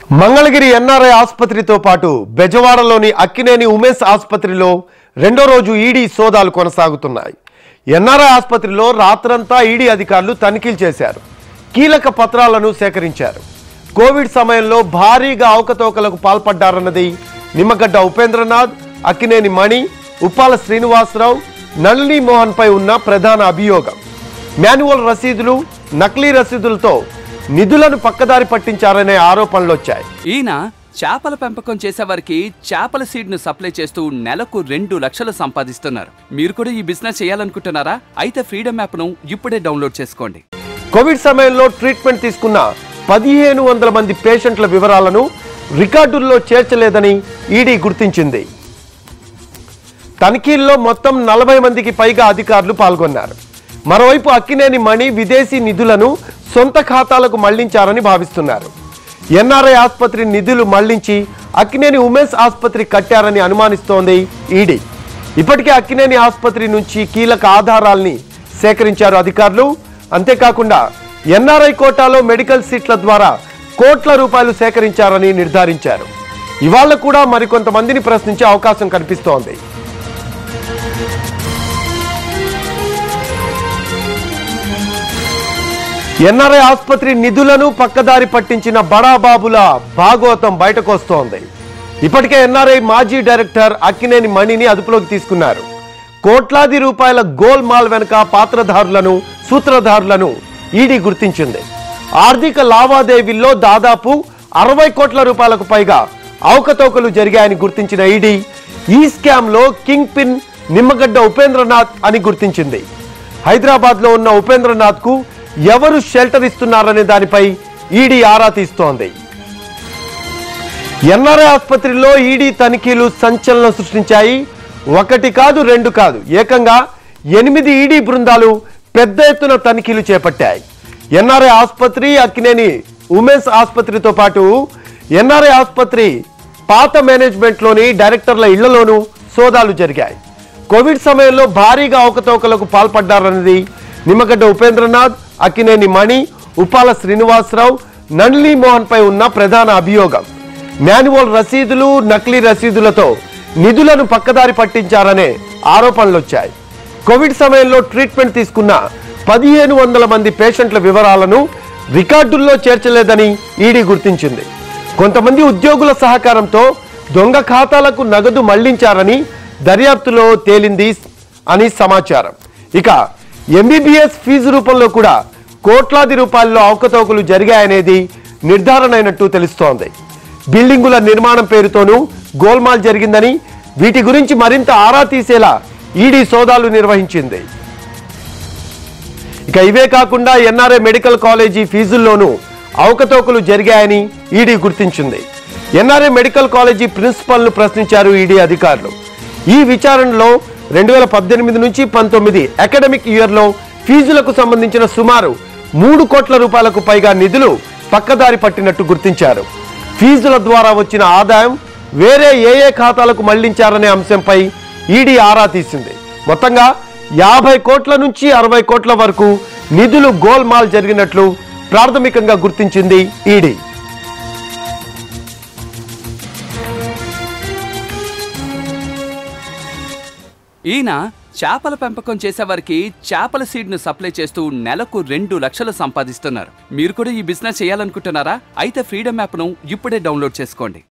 Mangalagiri NRI ఆసుపత్రితో పాటు బెజవాడలోని అక్కినేని ఉమేష్ ఆసుపత్రిలో రెండో రోజు ఈడీ సోదాలు కొనసాగుతున్నాయి ఎన్ఆర్ఐ ఆసుపత్రిలో రాత్రంతా ఈడీ అధికారులు తనిఖీలు చేశారు కీలక పత్రాలను సేకరించారు కోవిడ్ సమయంలో భారీగా అవకతవకలకు పాల్పడ్డారన్నది నిమ్మగడ్డ ఉపేంద్రనాథ్ అక్కినేని మణి ఉప్పాల శ్రీనివాసరావు నళిని మోహన్ పై ఉన్న ప్రధాన అభియోగం మాన్యువల్ రసీదులు నకిలీ రసీదులతో నిధులను పక్కదారి పట్టించారనే ఆరోపణలు వచ్చాయి ఈయన చేపల పెంపకం చేసేవారికి చేపల సీడ్ ను సప్లై చేస్తూ నెలకు రెండు లక్షలు సంపాదిస్తున్నారు మీరు కూడా ఈ బిజినెస్ చేయాలనుకుంటున్నారా అయితే ఫ్రీడమ్ యాప్ ను ఇప్పుడే డౌన్లోడ్ చేసుకోండి కోవిడ్ సమయంలో ట్రీట్మెంట్ తీసుకున్న పదిహేను వందల మంది పేషెంట్ల వివరాలను రికార్డుల్లో చేర్చలేదని ఈడీ గుర్తించింది తనిఖీల్లో మొత్తం నలభై మందికి పైగా అధికారులు పాల్గొన్నారు మరోవైపు అక్కినేని మణి విదేశీ నిధులను సొంత ఖాతాలకు మళ్లించారని భావిస్తున్నారు ఎన్ఆర్ఐ ఆసుపత్రి నిధులు మళ్లించి అక్కినేని ఉమేష్ ఆసుపత్రి కట్టారని అనుమానిస్తోంది ఈడీ ఇప్పటికే అక్కినేని ఆసుపత్రి నుంచి కీలక ఆధారాల్ని సేకరించారు అధికారులు అంతేకాకుండా ఎన్ఆర్ఐ కోటాలో మెడికల్ సీట్ల ద్వారా కోట్ల రూపాయలు సేకరించారని నిర్ధారించారు ఇవాళ కూడా మరికొంతమందిని ప్రశ్నించే అవకాశం కనిపిస్తోంది ఎన్ఆర్ఐ ఆసుపత్రి నిధులను పక్కదారి పట్టించిన బడాబాబుల భాగోతం బయటకు వస్తోంది ఇప్పటికే ఎన్ఆర్ఐ మాజీ డైరెక్టర్ అక్కినేని మణిని అదుపులోకి తీసుకున్నారు కోట్లాది రూపాయల గోల్ మాల్ వెనుక పాత్రధారులను సూత్రధారులను ఈడీ గుర్తించింది ఆర్థిక లావాదేవీల్లో దాదాపు అరవై కోట్ల రూపాయలకు పైగా అవకతవకలు జరిగాయని గుర్తించిన ఈడీ ఈ స్కామ్ లో కింగ్ పిన్ నిమ్మగడ్డ ఉపేంద్రనాథ్ అని గుర్తించింది హైదరాబాద్ లో ఉన్న ఉపేంద్రనాథ్ కు ఎవరు షెల్టర్ ఇస్తున్నారనే దానిపై ఈడీ ఆరా తీస్తోంది ఎన్ఆర్ఐ ఆసుపత్రిలో ఈడీ తనిఖీలు సంచలనం సృష్టించాయి ఒకటి కాదు రెండు కాదు ఏకంగా ఎనిమిది ఈడీ బృందాలు పెద్ద ఎత్తున తనిఖీలు చేపట్టాయి ఎన్ఆర్ఐ ఆసుపత్రి అక్కినేని ఉమెన్స్ ఆసుపత్రితో పాటు ఎన్ఆర్ఐ ఆసుపత్రి పాత మేనేజ్మెంట్లోని డైరెక్టర్ల ఇళ్లలోనూ సోదాలు జరిగాయి కోవిడ్ సమయంలో భారీగా అవకతవకలకు పాల్పడ్డారన్నది నిమ్మగడ్డ ఉపేంద్రనాథ్ అక్కినేని మణి ఉప్పాల శ్రీనివాసరావు నండ్లీ మోహన్ పై ఉన్న ప్రధాన అభియోగం మాన్యువల్ రసీదులు నకిలీ రసీదులతో నిధులను పక్కదారి పట్టించారనే ఆరోపణలు వచ్చాయి కోవిడ్ సమయంలో ట్రీట్మెంట్ తీసుకున్న పదిహేను వందల మంది పేషెంట్ల వివరాలను రికార్డుల్లో చేర్చలేదని ఈడీ గుర్తించింది కొంతమంది ఉద్యోగుల సహకారంతో దొంగ ఖాతాలకు నగదు మళ్లించారని దర్యాప్తులో తేలింది అని సమాచారం ఇక ఎంబీబీఎస్ ఫీజు రూపంలో కూడా కోట్లాది రూపాయల్లో అవకతవకలు జరిగాయనేది నిర్ధారణ అయినట్టు తెలుస్తోంది బిల్డింగుల నిర్మాణం పేరుతోనూ గోల్మాల్ జరిగిందని వీటి గురించి మరింత ఆరా తీసేలా ఈడీ సోదాలు నిర్వహించింది ఇక ఇవే కాకుండా ఎన్ఆర్ఐ మెడికల్ కాలేజీ ఫీజుల్లోనూ అవకతవకలు జరిగాయని ఈడీ గుర్తించింది ఎన్ఆర్ఐ మెడికల్ కాలేజీ ప్రిన్సిపల్ను ప్రశ్నించారు ఈడీ అధికారులు ఈ విచారణలో రెండు వేల పద్దెనిమిది నుంచి పంతొమ్మిది అకాడమిక్ ఇయర్లో ఫీజులకు సంబంధించిన సుమారు మూడు కోట్ల రూపాయలకు పైగా నిధులు పక్కదారి పట్టినట్టు గుర్తించారు ఫీజుల ద్వారా వచ్చిన ఆదాయం వేరే ఏ ఏ ఖాతాలకు మళ్లించారనే అంశంపై ఈడీ ఆరా తీసింది మొత్తంగా యాభై కోట్ల నుంచి అరవై కోట్ల వరకు నిధులు గోల్మాల్ జరిగినట్లు ప్రాథమికంగా గుర్తించింది ఈడీ ఈయన చేపల పెంపకం చేసేవారికి చేపల సీడ్ ను సప్లై చేస్తూ నెలకు రెండు లక్షలు సంపాదిస్తున్నారు మీరు కూడా ఈ బిజినెస్ చేయాలనుకుంటున్నారా అయితే ఫ్రీడమ్ యాప్ ను ఇప్పుడే డౌన్లోడ్ చేసుకోండి